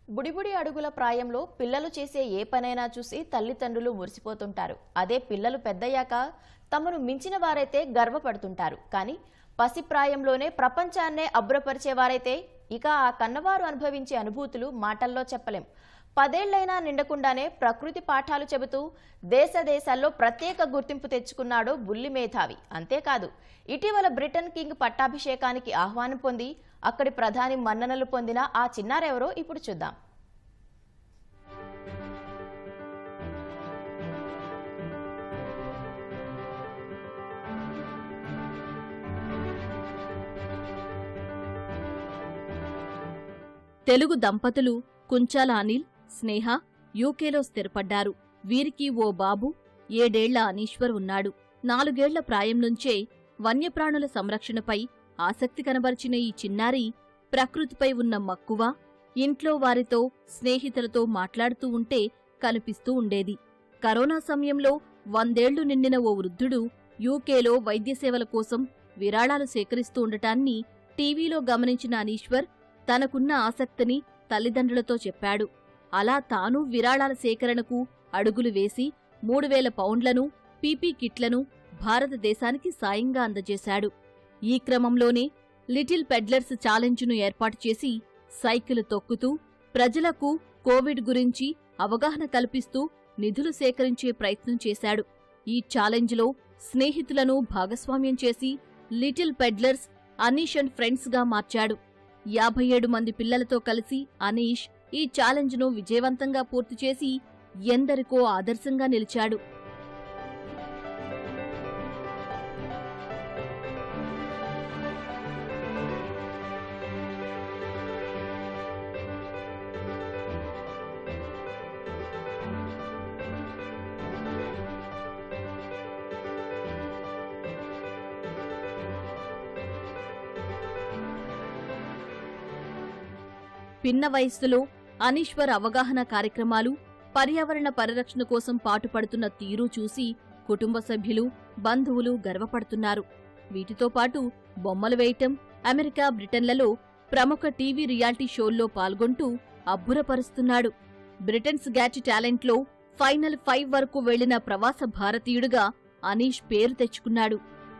బుడిబుడి అడుగుల ప్రాయంలో పిల్లలు చేసే ఏ పనైనా చూసి తల్లిదండ్రులు మురిసిపోతుంటారు అదే పిల్లలు పెద్దయ్యాక తమను మించిన వారైతే గర్వపడుతుంటారు కానీ పసి ప్రాయంలోనే ప్రపంచాన్నే అబ్బురపరిచేవారైతే ఇక ఆ కన్నవారు అనుభవించే అనుభూతులు మాటల్లో చెప్పలేం పదేళ్లైనా నిండకుండానే ప్రకృతి పాఠాలు చెబుతూ దేశ దేశాల్లో ప్రత్యేక గుర్తింపు తెచ్చుకున్నాడు బుల్లి మేధావి అంతేకాదు ఇటీవల బ్రిటన్ కింగ్ పట్టాభిషేకానికి ఆహ్వానం పొంది అక్కడి ప్రధాని మన్ననలు పొందిన ఆ చిన్నారెవరో ఇప్పుడు చూద్దాం తెలుగు దంపతులు కుంచాల అనిల్ స్నేహ యూకేలో స్థిరపడ్డారు వీరికి ఓ బాబు ఏడేళ్ల అనీశ్వర్ ఉన్నాడు నాలుగేళ్ల ప్రాయం నుంచే వన్యప్రాణుల సంరక్షణపై ఆసక్తి కనబరిచిన ఈ చిన్నారి ప్రకృతిపై ఉన్న మక్కువ ఇంట్లో వారితో స్నేహితులతో మాట్లాడుతూ ఉంటే కనిపిస్తూ ఉండేది కరోనా సమయంలో వందేళ్లు నిండిన ఓ వృద్ధుడు యూకేలో వైద్య సేవల కోసం విరాళాలు సేకరిస్తూ ఉండటాన్ని టీవీలో గమనించిన అనీశ్వర్ తనకున్న ఆసక్తిని తల్లిదండ్రులతో చెప్పాడు అలా తాను విరాళాల సేకరణకు అడుగులు వేసి మూడు వేల పౌండ్లను పీపీ కిట్లను భారతదేశానికి సాయంగా అందజేశాడు ఈ క్రమంలోనే లిటిల్ పెడ్లర్స్ ఛాలెంజ్ను ఏర్పాటు చేసి సైకిల్ తొక్కుతూ ప్రజలకు కోవిడ్ గురించి అవగాహన కల్పిస్తూ నిధులు సేకరించే ప్రయత్నం చేశాడు ఈ ఛాలెంజ్లో స్నేహితులను భాగస్వామ్యం చేసి లిటిల్ పెడ్లర్స్ అనీష్ అండ్ ఫ్రెండ్స్గా మార్చాడు యాభై ఏడు మంది పిల్లలతో కలిసి అనీష్ ఈ ఛాలెంజ్ను విజయవంతంగా పూర్తి చేసి ఎందరికో ఆదర్శంగా నిలిచాడు పిన్న వయస్సులో అనీశ్వర్ అవగాహన కార్యక్రమాలు పర్యావరణ పరిరక్షణ కోసం పాటుపడుతున్న తీరు చూసి కుటుంబ సభ్యులు బంధువులు గర్వపడుతున్నారు వీటితో పాటు బొమ్మలు వేయటం అమెరికా బ్రిటన్లలో ప్రముఖ టీవీ రియాలిటీ షోల్లో పాల్గొంటూ అబ్బురపరుస్తున్నాడు బ్రిటన్స్ గ్యాట్ టాలెంట్లో ఫైనల్ ఫైవ్ వరకు వెళ్లిన ప్రవాస భారతీయుడుగా అనీష్ పేరు తెచ్చుకున్నాడు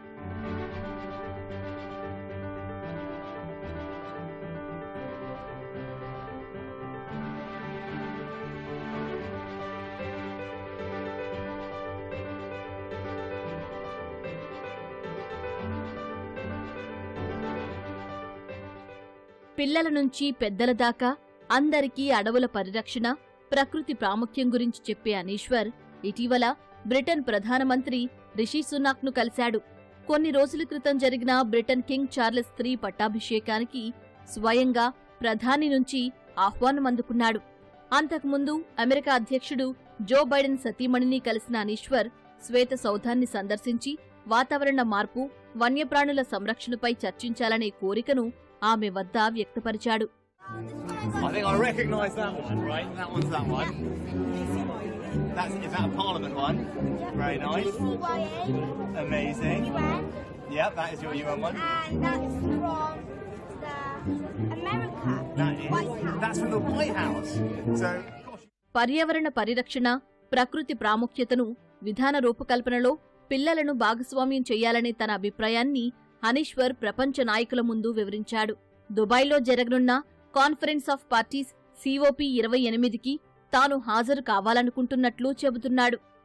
పిల్లల నుంచి పెద్దల దాకా అందరికీ అడవుల పరిరక్షణ ప్రకృతి ప్రాముఖ్యం గురించి చెప్పే అనీశ్వర్ ఇటీవల బ్రిటన్ ప్రధానమంత్రి రిషి సునాక్ను కలిశాడు కొన్ని రోజుల క్రితం జరిగిన బ్రిటన్ కింగ్ చార్లెస్ త్రీ పట్టాభిషేకానికి స్వయంగా ప్రధాని నుంచి ఆహ్వానం అందుకున్నాడు అంతకుముందు అమెరికా అధ్యక్షుడు జో బైడెన్ సతీమణిని కలిసిన అనీశ్వర్ శ్వేత సౌధాన్ని సందర్శించి వాతావరణ మార్పు వన్యప్రాణుల సంరక్షణపై చర్చించాలనే కోరికను ఆమె వద్ద వ్యక్తపరిచాడు I think I recognise that one, right? That one's that one. That's, is that a Parliament one? Very nice. CYA, Amazing. UN, Yep, that is your UN one. and that's from the America, That is, White House. that's from the White House. So, gosh, పర్యావరణ పరిరక్షణ ప్రకృతి ప్రాముఖ్యతను విధాన రూపకల్పనలో పిల్లలను భాగస్వామ్యం చేయాలనే తన అభిప్రాయాన్ని అనీశ్వర్ ప్రపంచ నాయకుల ముందు వివరించాడు దుబాయ్లో జరగనున్న కాన్ఫరెన్స్ ఆఫ్ పార్టీస్ సిఓపి ఇరవై ఎనిమిదికి తాను హాజరు కావాలనుకుంటున్నట్లు చెబుతున్నాడు